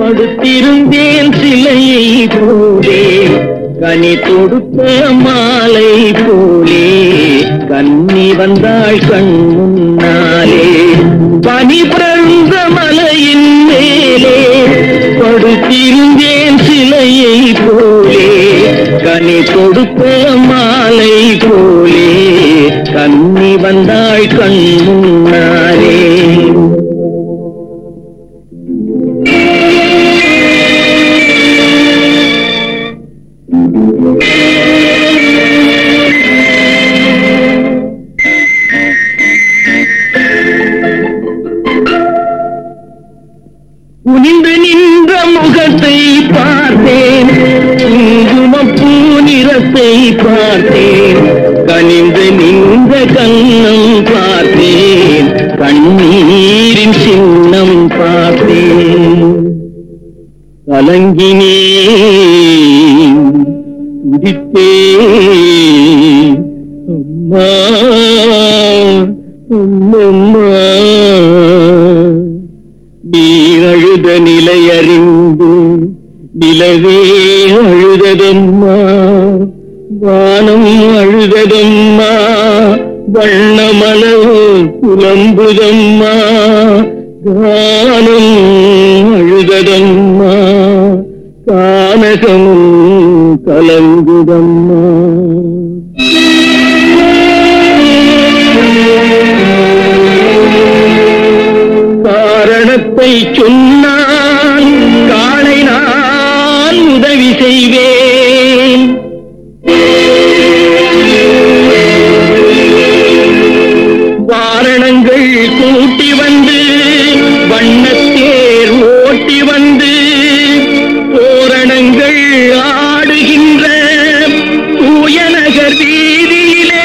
படுத்திருந்தேன் சிலையை போலே கனி தொடுத்த மாலை போலே கண்ணி வந்தாள் கண் முன்னாலே பனி பிறந்த மலையின் மேலே படுத்திருந்தேன் சிலையை போலே கனி தொடுத்த மாலை போலே கண்ணி வந்தாள் கண் முன்னாலே குனிந்து நின்ற முகத்தை பார்த்தேன் குங்குமப்பூ நிறத்தை பார்த்தேன் கனிந்து நின்ற கண்ணம் பார்த்தேன் கண்ணீரின் சின்னம் பார்த்தேன் கலங்கினேன் துடித்தேன் அம்மா அம்மம்மா நீ அழுத நிலை அறிந்து நிலவே அழுததம்மா வானம் அழுததம்மா வண்ணமலர் புலம்புதம்மா கானம் அழுததம்மா கானகமும் கலங்குதம்மா காரணத்தை சொன்னால் காலை நான் உதவி செய்வேன் வாரணங்கள் கூட்டி வந்து வண்ணத்தேர் ஓட்டி வந்து தோரணங்கள் ஆடுகின்ற தூயநகர் வீதியிலே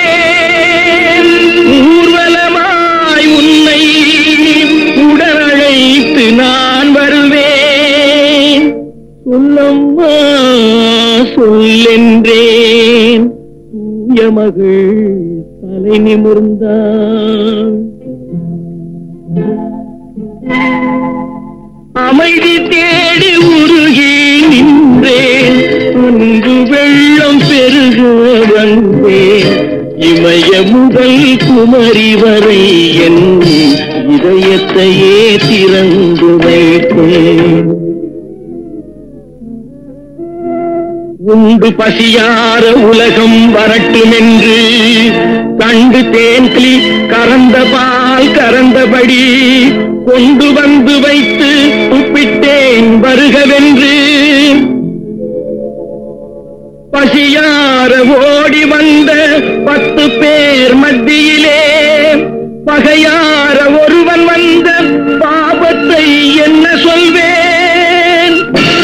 ஊர்வலமாய் உன்னை உடனழைத்து நான் வருவேன் சொல்லம்மா சொல்லென்றேன் தூய மகள் தலை நிமிர்ந்தாள் அமைதி தேடி உருகி நின்றேன் அன்பு வெள்ளம் பெருக வந்தேன் இமய முதல் குமரி வரை என் இதயத்தையே திறந்து வைத்தேன் உண்டு பசியார உலகம் வரட்டுமென்று கண்டு தேன்களி கறந்த பால் கறந்தபடி கொண்டு வந்து வைத்து உப்பிட்டேன் வருகவென்று பசியார ஓடி வந்த பத்து பேர் மத்தியிலே பகையார ஒருவன் வந்த பாபத்தை என்ன சொல்வேன்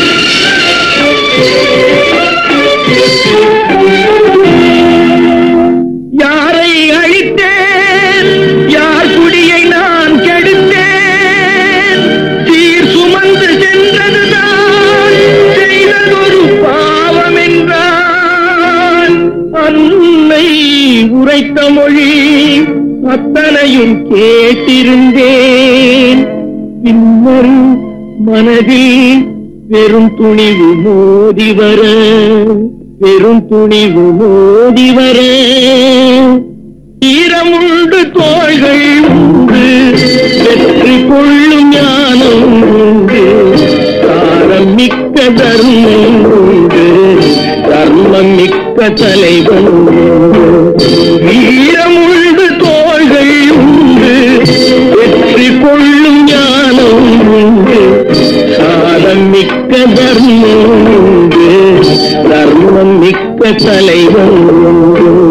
யாரை அழித்தேன் யார் குடியை நான் கெடுத்தேன் சீர் சுமந்து சென்றதுதான் செய்ததொரு பாவம் என்றான் அன்னை உரைத்த மொழி அத்தனையும் கேட்டிருந்தேன் பின்னர் மனதில் வெறும் துணிவு மோதி வர வெறும் துணிவு மோதி வர ஈரமுண்டு தோள்கள் உண்டு வெற்றி கொள்ளும் ஞானம் உண்டு காரம் மிக்க தர்மம் உண்டு தர்மம் மிக்க தலைவன் உண்டு வீரமுண்டு தோள்கள் உண்டு வெற்றி கொள்ளும் ஞானம் உண்டு சாதம் மிக்க தர்மம் உண்டு தர்மம் மிக்க தலைவன் உண்டு